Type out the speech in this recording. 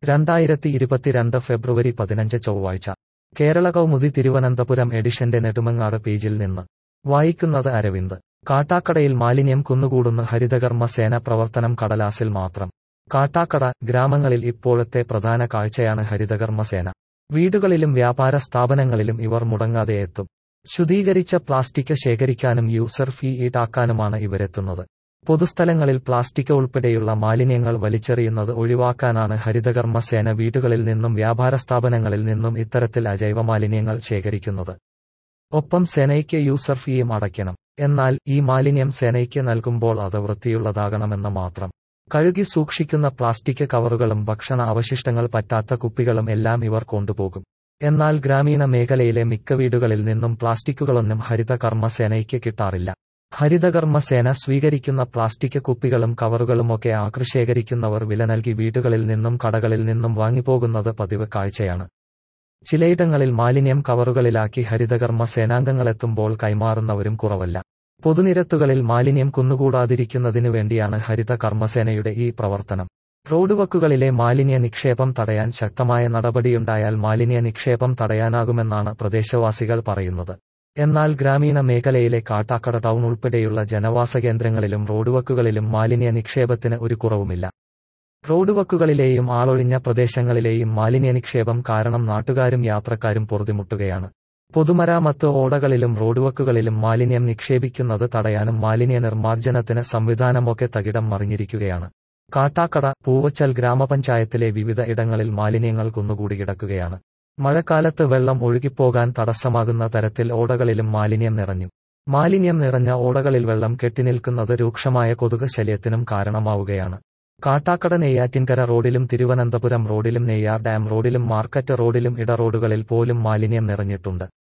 രണ്ടായിരത്തി ഇരുപത്തിരണ്ട് ഫെബ്രുവരി പതിനഞ്ച് ചൊവ്വാഴ്ച കേരള കൗമുദി തിരുവനന്തപുരം എഡിഷന്റെ നെടുമങ്ങാട് പേജിൽ നിന്ന് വായിക്കുന്നത് അരവിന്ദ് കാട്ടാക്കടയിൽ മാലിന്യം കുന്നുകൂടുന്ന ഹരിതകർമ്മ സേന പ്രവർത്തനം കടലാസിൽ മാത്രം കാട്ടാക്കട ഗ്രാമങ്ങളിൽ ഇപ്പോഴത്തെ പ്രധാന കാഴ്ചയാണ് ഹരിതകർമ്മ സേന വീടുകളിലും വ്യാപാര സ്ഥാപനങ്ങളിലും ഇവർ മുടങ്ങാതെ എത്തും ശുദ്ധീകരിച്ച പ്ലാസ്റ്റിക് ശേഖരിക്കാനും യൂസർ ഫീ ഈടാക്കാനുമാണ് ഇവരെത്തുന്നത് പൊതുസ്ഥലങ്ങളിൽ പ്ലാസ്റ്റിക് ഉൾപ്പെടെയുള്ള മാലിന്യങ്ങൾ വലിച്ചെറിയുന്നത് ഒഴിവാക്കാനാണ് ഹരിതകർമ്മ സേന വീടുകളിൽ നിന്നും വ്യാപാര സ്ഥാപനങ്ങളിൽ നിന്നും ഇത്തരത്തിൽ അജൈവ മാലിന്യങ്ങൾ ശേഖരിക്കുന്നത് ഒപ്പം സേനയ്ക്ക് യൂസർ ഫീയും അടയ്ക്കണം എന്നാൽ ഈ മാലിന്യം സേനയ്ക്ക് നൽകുമ്പോൾ അത് വൃത്തിയുള്ളതാകണമെന്ന് മാത്രം കഴുകി സൂക്ഷിക്കുന്ന പ്ലാസ്റ്റിക് കവറുകളും ഭക്ഷണ അവശിഷ്ടങ്ങൾ പറ്റാത്ത കുപ്പികളും എല്ലാം ഇവർ കൊണ്ടുപോകും എന്നാൽ ഗ്രാമീണ മേഖലയിലെ മിക്ക വീടുകളിൽ നിന്നും പ്ലാസ്റ്റിക്കുകളൊന്നും ഹരിത കർമ്മസേനയ്ക്ക് കിട്ടാറില്ല ഹരിതകർമ്മസേന സ്വീകരിക്കുന്ന പ്ലാസ്റ്റിക് കുപ്പികളും കവറുകളുമൊക്കെ ആകൃശേഖരിക്കുന്നവർ വില നൽകി വീടുകളിൽ നിന്നും കടകളിൽ നിന്നും വാങ്ങിപ്പോകുന്നത് പതിവ് കാഴ്ചയാണ് ചിലയിടങ്ങളിൽ മാലിന്യം കവറുകളിലാക്കി ഹരിതകർമ്മ സേനാംഗങ്ങളെത്തുമ്പോൾ കൈമാറുന്നവരും കുറവല്ല പൊതുനിരത്തുകളിൽ മാലിന്യം കുന്നുകൂടാതിരിക്കുന്നതിനു വേണ്ടിയാണ് ഹരിത കർമ്മസേനയുടെ ഈ പ്രവർത്തനം റോഡ് വക്കുകളിലെ മാലിന്യ നിക്ഷേപം തടയാൻ ശക്തമായ നടപടിയുണ്ടായാൽ മാലിന്യ നിക്ഷേപം തടയാനാകുമെന്നാണ് പ്രദേശവാസികൾ പറയുന്നത് എന്നാൽ ഗ്രാമീണ മേഖലയിലെ കാട്ടാക്കട ടൗൺ ഉൾപ്പെടെയുള്ള ജനവാസ കേന്ദ്രങ്ങളിലും റോഡ് വക്കുകളിലും മാലിന്യ നിക്ഷേപത്തിന് ഒരു കുറവുമില്ല റോഡ് വക്കുകളിലെയും ആളൊഴിഞ്ഞ പ്രദേശങ്ങളിലെയും മാലിന്യ നിക്ഷേപം കാരണം നാട്ടുകാരും യാത്രക്കാരും പൊറുതിമുട്ടുകയാണ് പൊതുമരാമത്ത് ഓടകളിലും റോഡ് വക്കുകളിലും മാലിന്യം നിക്ഷേപിക്കുന്നത് തടയാനും മാലിന്യ നിർമ്മാർജ്ജനത്തിന് സംവിധാനമൊക്കെ തകിടം മറിഞ്ഞിരിക്കുകയാണ് കാട്ടാക്കട പൂവച്ചൽ ഗ്രാമപഞ്ചായത്തിലെ വിവിധ ഇടങ്ങളിൽ മാലിന്യങ്ങൾ കുന്നുകൂടി കിടക്കുകയാണ് മഴക്കാലത്ത് വെള്ളം ഒഴുകിപ്പോകാൻ തടസ്സമാകുന്ന തരത്തിൽ ഓടകളിലും മാലിന്യം നിറഞ്ഞു മാലിന്യം നിറഞ്ഞ ഓടകളിൽ വെള്ളം കെട്ടിനിൽക്കുന്നത് രൂക്ഷമായ കൊതുക് ശല്യത്തിനും കാരണമാവുകയാണ് കാട്ടാക്കട നെയ്യാറ്റിൻകര റോഡിലും തിരുവനന്തപുരം റോഡിലും നെയ്യാർ ഡാം റോഡിലും മാർക്കറ്റ് റോഡിലും ഇടറോഡുകളിൽ പോലും മാലിന്യം നിറഞ്ഞിട്ടുണ്ട്